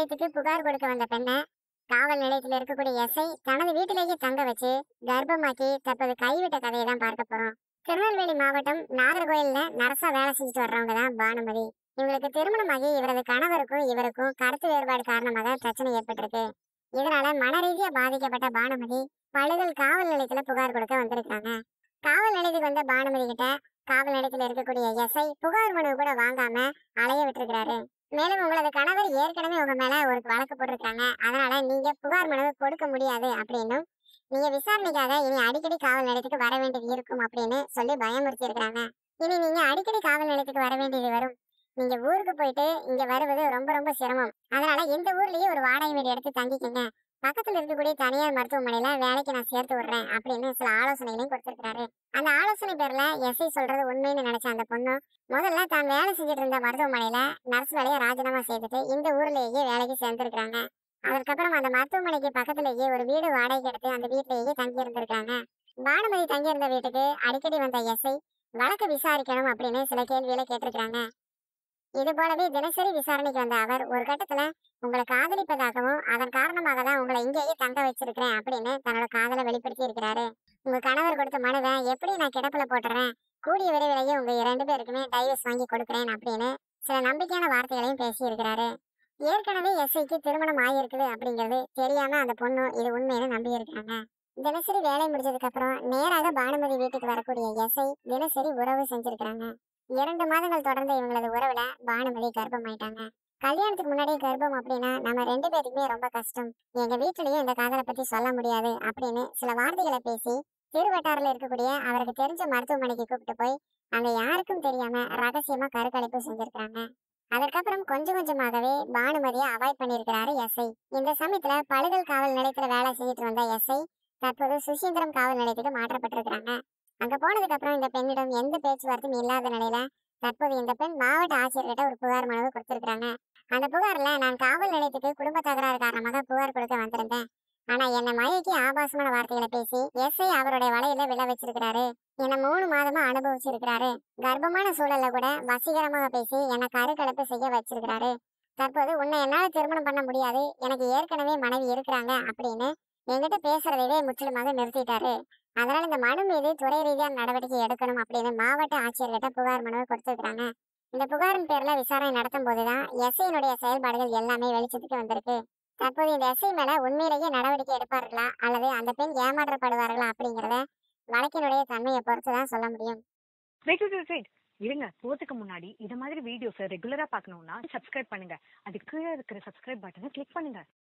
நிலையத்துக்கு புகார் கொடுக்க வந்த பெண்ணை காவல் நிலையத்தில் இருக்கக்கூடிய எஸ்ஐ தனது வீட்டிலேயே தங்க வச்சு கர்ப்பமாக்கி தற்போது கைவிட்ட கதையை தான் பார்க்க போறோம் திருநெல்வேலி மாவட்டம் நாகர்கோயில்ல நரசா வேலை செஞ்சுட்டு வர்றவங்க தான் பானுமதி இவங்களுக்கு திருமணமாகி இவரது கணவருக்கும் இவருக்கும் கருத்து வேறுபாடு காரணமாக பிரச்சனை ஏற்பட்டிருக்கு இதனால மனரீதியா பாதிக்கப்பட்ட பானுமதி பழுதல் காவல் நிலையத்துல புகார் கொடுக்க வந்திருக்காங்க காவல் நிலையத்துக்கு வந்த பானுமதி கிட்ட காவல் நிலையத்துல இருக்கக்கூடிய எஸ்ஐ புகார் மனு கூட வாங்காம அலைய விட்டுருக்காரு மேலும் உங்களது கணவர் ஏற்கனவே உங்க மேல ஒரு வழக்கு போட்டிருக்காங்க அதனால நீங்க புகார் மனு கொடுக்க முடியாது அப்படின்னும் நீங்க விசாரணைக்காக இனி அடிக்கடி காவல் நிலையத்துக்கு வர வேண்டியது இருக்கும் அப்படின்னு சொல்லி பயமுறுத்தி இருக்காங்க இனி நீங்க அடிக்கடி காவல் நிலையத்துக்கு வர வேண்டியது வரும் நீங்க ஊருக்கு போயிட்டு இங்க வருவது ரொம்ப ரொம்ப சிரமம் அதனால இந்த ஊர்லயே ஒரு வாடகை வீடு எடுத்து தங்கிக்கங்க பக்கத்துல இருக்கக்கூடிய தனியார் மருத்துவமனையில வேலைக்கு நான் சேர்த்து விடுறேன் அப்படின்னு சில ஆலோசனைகளையும் கொடுத்திருக்காரு அந்த ஆலோசனை பேர்ல எஸ்ஐ சொல்றது உண்மைன்னு நினைச்ச அந்த பொண்ணு முதல்ல தான் வேலை செஞ்சுட்டு இருந்த மருத்துவமனையில நர்ஸ் வேலையை ராஜினாமா செய்துட்டு இந்த ஊர்லயே வேலைக்கு சேர்ந்திருக்காங்க அதற்கப்புறம் அந்த மருத்துவமனைக்கு பக்கத்திலேயே ஒரு வீடு வாடகைக்கு எடுத்து அந்த வீட்டிலேயே தங்கி இருந்திருக்காங்க பானுமதி தங்கி இருந்த வீட்டுக்கு அடிக்கடி வந்த எஸ்ஐ வழக்கு விசாரிக்கணும் அப்படின்னு சில கேள்விகளை கேட்டிருக்காங்க இது போலவே தினசரி விசாரணைக்கு வந்த அவர் ஒரு கட்டத்துல உங்களை காதலிப்பதாகவும் அதன் காரணமாக தான் உங்களை இங்கேயே தங்க வச்சிருக்கிறேன் அப்படின்னு தன்னோட காதலை வெளிப்படுத்தி இருக்கிறாரு உங்க கணவர் கொடுத்த மனுவை எப்படி நான் கிடப்புல போட்டுறேன் கூடிய விரைவிலேயே உங்க இரண்டு பேருக்குமே டைவர்ஸ் வாங்கி கொடுக்குறேன் அப்படின்னு சில நம்பிக்கையான வார்த்தைகளையும் பேசி இருக்கிறாரு ஏற்கனவே எஸ்ஐக்கு திருமணம் ஆகியிருக்குது அப்படிங்கிறது தெரியாம அந்த பொண்ணு இது உண்மைன்னு நம்பி இருக்காங்க தினசரி வேலை முடிஞ்சதுக்கு அப்புறம் நேராக பானுமதி வீட்டுக்கு வரக்கூடிய எஸ்ஐ தினசரி உறவு செஞ்சிருக்காங்க இரண்டு மாதங்கள் தொடர்ந்த இவங்களது உறவுல பானுமதி கர்ப்பமாயிட்டாங்க கல்யாணத்துக்கு முன்னாடியே கர்ப்பம் அப்படின்னா நம்ம ரெண்டு பேருக்குமே ரொம்ப கஷ்டம் எங்க வீட்லயும் இந்த காதலை பத்தி சொல்ல முடியாது அப்படின்னு சில வார்த்தைகளை பேசி திருவட்டாரில் இருக்கக்கூடிய அவருக்கு தெரிஞ்ச மருத்துவமனைக்கு கூப்பிட்டு போய் அங்க யாருக்கும் தெரியாம ரகசியமா கருக்கலைப்பு செஞ்சிருக்காங்க அதற்கப்புறம் கொஞ்சம் கொஞ்சமாகவே பானுமதியை அவாய்ட் பண்ணியிருக்கிறாரு எஸ்ஐ இந்த சமயத்துல பழுதல் காவல் நிலையத்துல வேலை செஞ்சுட்டு வந்த எஸ்ஐ தற்போது சுசீந்திரம் காவல் நிலையத்துக்கு மாற்றப்பட்டிருக்கிறாங்க அங்க போனதுக்கு அப்புறம் இந்த பெண்ணிடம் எந்த பேச்சுவார்த்தையும் இல்லாத நிலையில தற்போது இந்த பெண் மாவட்ட ஆட்சியர்கிட்ட ஒரு புகார் மனுவை கொடுத்திருக்காங்க அந்த புகார்ல நான் காவல் நிலையத்துக்கு குடும்ப தகராறு காரணமாக புகார் கொடுக்க வந்திருந்தேன் ஆனா என்னை மயக்கி ஆபாசமான வார்த்தைகளை பேசி எஸ்ஐ அவருடைய வலையில விழ வச்சிருக்கிறாரு என்னை மூணு மாதமா அனுபவிச்சிருக்கிறாரு கர்ப்பமான சூழல்ல கூட வசீகரமாக பேசி என்னை கருக்கலைப்பு செய்ய வச்சிருக்கிறாரு தற்போது உன்னை என்னால திருமணம் பண்ண முடியாது எனக்கு ஏற்கனவே மனைவி இருக்கிறாங்க அப்படின்னு என்கிட்ட பேசுறதையே முற்றிலுமாக நிறுத்திட்டாரு அதனால இந்த மனு மீது துறை ரீதியான நடவடிக்கை எடுக்கணும் அப்படின்னு மாவட்ட ஆட்சியர்கிட்ட புகார் மனுவை கொடுத்திருக்காங்க இந்த புகாரின் பேர்ல விசாரணை நடத்தும் போதுதான் எஸ்ஐனுடைய செயல்பாடுகள் எல்லாமே வெளிச்சத்துக்கு வந்திருக்கு தற்போது இந்த எஸ்ஐ மேல உண்மையிலேயே நடவடிக்கை எடுப்பார்களா அல்லது அந்த பெண் ஏமாற்றப்படுவார்களா அப்படிங்கறத வழக்கினுடைய தன்மையை பொறுத்து தான் சொல்ல முடியும் வெயிட் வெயிட் வெயிட் இருங்க போறதுக்கு முன்னாடி இது மாதிரி வீடியோஸ் ரெகுலரா பார்க்கணும்னா சப்ஸ்கிரைப் பண்ணுங்க அது கீழே இருக்கிற சப்ஸ்கிரைப் பட்டனை கிளிக் பண்ணுங்க